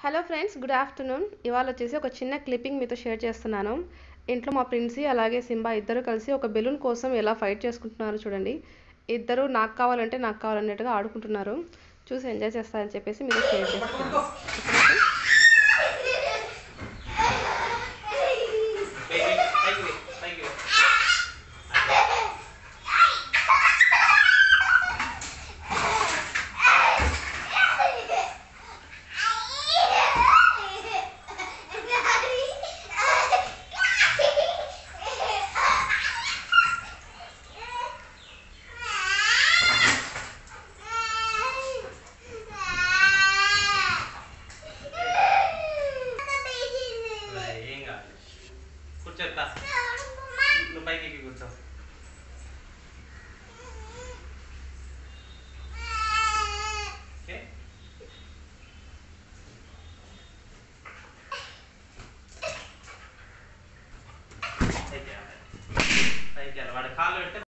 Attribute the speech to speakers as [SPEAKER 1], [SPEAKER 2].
[SPEAKER 1] Hello friends good afternoon ఇవాళ వచ్చేసి ఒక చిన్న క్లిప్పింగ్ మీతో షేర్ చేస్తున్నాను ఇంట్లో మా ప్రిన్సీ అలాగే సింబా ఇద్దరు కలిసి ఒక బెలూన్ కోసం ఎలా ఫైట్ చేసుకుంటున్నారు చూడండి ఇద్దరు నాకు కావాలంటే నాకు కావాలన్నట్టుగా ఆడుకుంటున్నారు చూసి ఎంజాయ్ చేస్తారని చెప్పేసి మీతో షేర్ చేస్తున్నాను
[SPEAKER 2] పైకి పైకి ఏం కాదు కూర్చోద్దా నువ్వు పైకి ఎక్కి కూర్చో ఓకే పైకి వెళ్ళాలి. పైకి వెళ్ళాలి. వాడి కాళ్ళు పెడితే